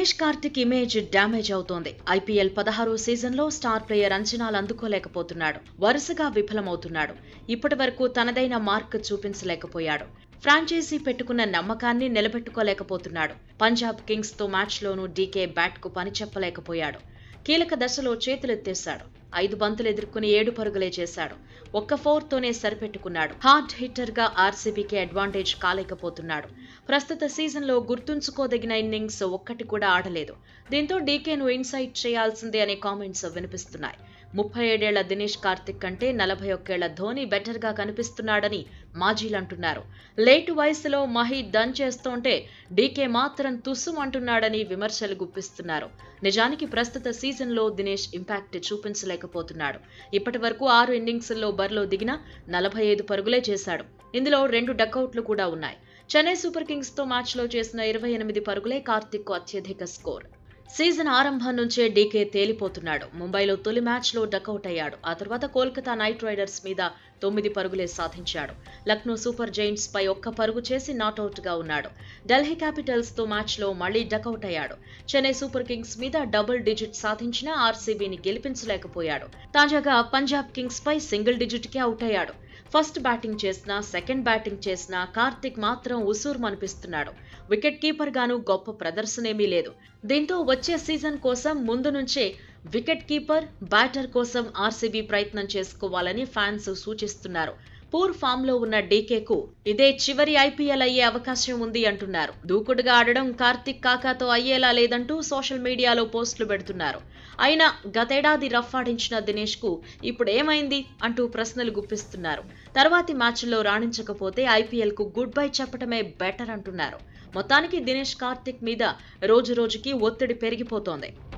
Dinesh Karthik image damage అవుతోంది IPL పదహారో సీజన్లో స్టార్ ప్లేయర్ అంచనాలు అందుకోలేకపోతున్నాడు వరుసగా విఫలమవుతున్నాడు ఇప్పటి వరకు తనదైన మార్క్ చూపించలేకపోయాడు ఫ్రాంచైజీ పెట్టుకున్న నమ్మకాన్ని నిలబెట్టుకోలేకపోతున్నాడు పంజాబ్ కింగ్స్ తో మ్యాచ్లోనూ డీకే బ్యాట్ కు పని చెప్పలేకపోయాడు కీలక దశలో చేతులెత్తేశాడు ఐదు బంతులు ఎదుర్కొని ఏడు పరుగులే చేశాడు ఒక్క ఫోర్ తోనే సరిపెట్టుకున్నాడు హార్డ్ హిట్టర్ గా ఆర్సీబీకి అడ్వాంటేజ్ కాలేకపోతున్నాడు ప్రస్తుత సీజన్లో గుర్తుంచుకోదగిన ఇన్నింగ్స్ ఒక్కటి కూడా ఆడలేదు దీంతో డీకేను ఇన్సైట్ చేయాల్సిందే అనే కామెంట్స్ వినిపిస్తున్నాయి ముప్పై ఏడేళ్ల దినేష్ కార్తిక్ కంటే నలభై ఒక్కేళ్ల ధోని బెటర్ గా కనిపిస్తున్నాడని మాజీలు అంటున్నారు లేటు వయసులో మహి డన్ చేస్తుంటే డీకే మాత్రం తుస్సుమంటున్నాడని విమర్శలు గుప్పిస్తున్నారు నిజానికి ప్రస్తుత సీజన్లో దినేష్ ఇంపాక్ట్ చూపించలేకపోతున్నాడు ఇప్పటి వరకు ఆరు ఇన్నింగ్స్ల్లో బరిలో దిగిన నలభై ఐదు పరుగులే చేశాడు ఇందులో రెండు డకౌట్లు కూడా ఉన్నాయి చెన్నై సూపర్ కింగ్స్ తో మ్యాచ్లో చేసిన ఇరవై ఎనిమిది పరుగులే కార్తిక్ అత్యధిక స్కోర్ సీజన్ ఆరంభం నుంచే డీకే తేలిపోతున్నాడు ముంబైలో తొలి మ్యాచ్లో డకౌట్ అయ్యాడు ఆ తర్వాత కోల్కతా నైట్ రైడర్స్ మీద తొమ్మిది పరుగులే సాధించాడు లక్నో సూపర్ జైంట్స్ పై ఒక్క పరుగు చేసి నాట్అవుట్ గా ఉన్నాడు ఢిల్లీ క్యాపిటల్స్ తో మ్యాచ్లో మళ్లీ డకౌట్ అయ్యాడు చెన్నై సూపర్ కింగ్స్ మీద డబుల్ డిజిట్ సాధించిన ఆర్సీబీని గెలిపించలేకపోయాడు తాజాగా పంజాబ్ కింగ్స్ పై సింగిల్ డిజిట్ కి అవుట్ అయ్యాడు ఫస్ట్ బ్యాటింగ్ చేసినా సెకండ్ బ్యాటింగ్ చేసినా కార్తిక్ మాత్రం ఉసూరుమనిపిస్తున్నాడు వికెట్ కీపర్ గాను గొప్ప ప్రదర్శనేమీ లేదు దీంతో వచ్చే సీజన్ కోసం ముందు నుంచే వికెట్ కీపర్ బ్యాటర్ కోసం ఆర్సీబీ ప్రయత్నం చేసుకోవాలని ఫ్యాన్స్ సూచిస్తున్నారు పూర్ ఫామ్ లో ఉన్న డీకేకు ఇదే చివరి ఐపీఎల్ అయ్యే అవకాశం ఉంది అంటున్నారు దూకుడుగా ఆడడం కార్తిక్ కాకాతో అయ్యేలా లేదంటూ సోషల్ మీడియాలో పోస్టులు పెడుతున్నారు అయినా గతేడాది రఫ్ ఆడించిన దినేష్ కు ఇప్పుడు ఏమైంది అంటూ ప్రశ్నలు గుప్పిస్తున్నారు తర్వాతి మ్యాచ్ల్లో రాణించకపోతే ఐపీఎల్ కు గుడ్ బై చెప్పటమే బెటర్ అంటున్నారు మొత్తానికి దినేష్ కార్తిక్ మీద రోజు రోజుకి ఒత్తిడి పెరిగిపోతోంది